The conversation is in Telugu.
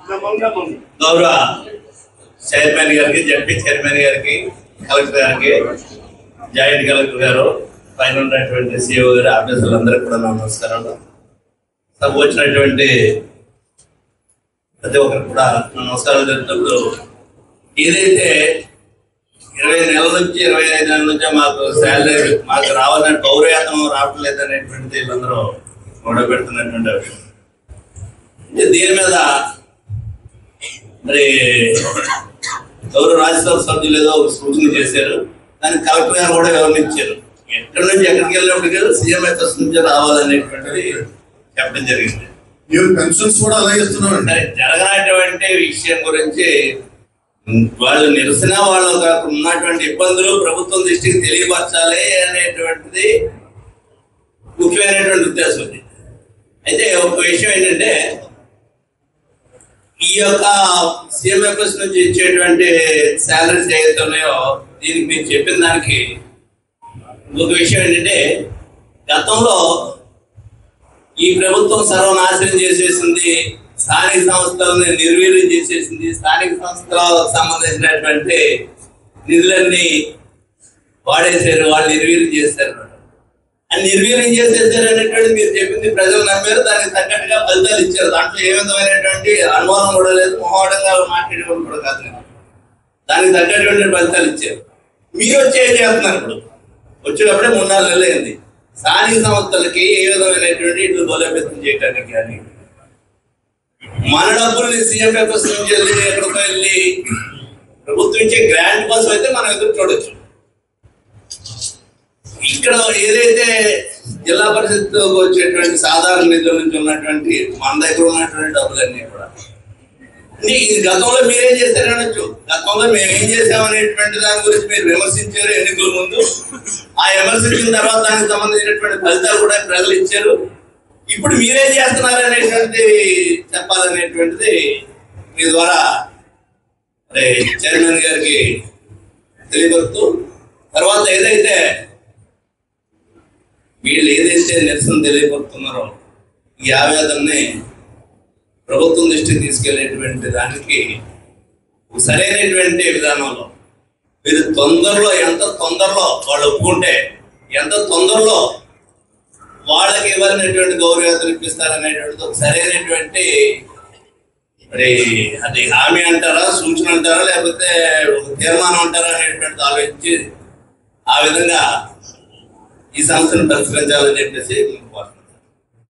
గౌరవ చైర్మన్ గారికి జడ్పీ చైర్మన్ గారికి కలెక్టర్ గారికి జాయింట్ కలెక్టర్ గారు పైన ఉన్నటువంటి సిఇఓ గారి ఆఫీసర్లందరికీ కూడా నా నమస్కారాలు సభ వచ్చినటువంటి ప్రతి ఒక్కరికి కూడా నా నమస్కారాలు చెప్తున్నప్పుడు ఏదైతే ఇరవై నెలల నుంచి ఇరవై ఐదు నెలల నుంచి మాకు శాలరీ మాకు రావాలని పౌరయాత్రం రావట్లేదు అనేటువంటిది వీళ్ళందరూ గొడవ పెడుతున్నటువంటి విషయం అంటే దీని మీద మరి గౌరవ రాజ్యసభ సభ్యులు ఏదో ఒక సూచన చేశారు దాన్ని కలెక్టర్ గారు కూడా వివరించారు ఎక్కడి నుంచి ఎక్కడికి వెళ్ళినప్పటికీ సీఎంఎస్ఎస్ నుంచి రావాలనేటువంటిది చెప్పడం జరిగింది మీరు పెన్షన్స్ కూడా అలాగే ఇస్తున్నారు మరి జరగనటువంటి విషయం గురించి ఉమ్, వాళ్ళు నిరసన వాళ్ళకు ఉన్నటువంటి ఇబ్బందులు ప్రభుత్వం దృష్టికి తెలియపరచాలి అనేటువంటిది ముఖ్యమైనటువంటి ఉద్దేశం ఇది అయితే ఒక విషయం ఏంటంటే ఈ యొక్క సిఎంఎఫ్ఎస్ నుంచి ఇచ్చేటువంటి శాలరీస్ ఏదైతే ఉన్నాయో దీనికి మీరు చెప్పిన దానికి ఇంకొక విషయం ఏంటంటే గతంలో ఈ ప్రభుత్వం సర్వనాశనం చేసేసింది స్థానిక సంస్థలను నిర్వీర్యం చేసేసింది స్థానిక సంస్థలకు సంబంధించినటువంటి నిధులన్నీ వాడేశారు వాళ్ళు నిర్వీర్యం చేశారు అని నిర్వీర్యం చేసేసారు అనేటువంటి మీరు చెప్పింది ప్రజలు నమ్మారు దానికి తగ్గట్టుగా ఫలితాలు ఇచ్చారు దాంట్లో ఏ విధమైనటువంటి అనుమానం కూడా లేదు మొహమాటంగా మాట్లాడేవాళ్ళు కూడా కాదు నేను. దానికి తగ్గటువంటి ఫలితాలు ఇచ్చారు మీరు వచ్చి ఏం చేస్తున్నారు ఇప్పుడు వచ్చేటప్పుడే మూడు నాలుగు నెలలు అయింది స్థానిక సంస్థలకి ఏ విధమైనటువంటి ఇట్లు బలోపేతం చేయడానికి కానీ మన డబ్బుల్ని సీఎంఎఫ్ఎస్ నుంచి వెళ్ళి ఎక్కడికో వెళ్ళి ప్రభుత్వం ఇచ్చే గ్రాంట్ కోసం అయితే మనం ఎదురు చూడొచ్చు ఇక్కడ ఏదైతే జిల్లా పరిషత్ వచ్చేటువంటి సాధారణ నిధుల నుంచి ఉన్నటువంటి మన దగ్గర ఉన్నటువంటి డబ్బులన్నీ కూడా అంటే ఇది గతంలో మీరేం చేశారు అనొచ్చు గతంలో మేము ఏం చేసామనేటువంటి దాని గురించి మీరు విమర్శించారు ఎన్నికల ముందు ఆ విమర్శించిన తర్వాత దానికి సంబంధించినటువంటి ఫలితాలు కూడా ప్రజలు ఇచ్చారు ఇప్పుడు మీరేం చేస్తున్నారు అనేటువంటిది చెప్పాలనేటువంటిది మీ ద్వారా మరి చైర్మన్ గారికి తెలియపరుస్తూ తర్వాత ఏదైతే వీళ్ళు ఏదైతే నిరసన తెలియపరుతున్నారో ఈ ఆవేదనని ప్రభుత్వం దృష్టికి తీసుకెళ్లేటువంటి దానికి ఒక సరైనటువంటి విధానంలో మీరు తొందరలో ఎంత తొందరలో వాళ్ళు ఒప్పుకుంటే ఎంత తొందరలో వాళ్ళకి ఇవ్వాలనేటువంటి గౌరవాలు ఇప్పిస్తారనేటువంటిది ఒక సరైనటువంటి మరి అది హామీ అంటారా సూచన అంటారా లేకపోతే ఒక తీర్మానం అంటారా అనేటువంటిది ఆలోచించి ఆ విధంగా ఈ సమస్యను పరిష్కరించాలని చెప్పేసి కోరుతున్నాను.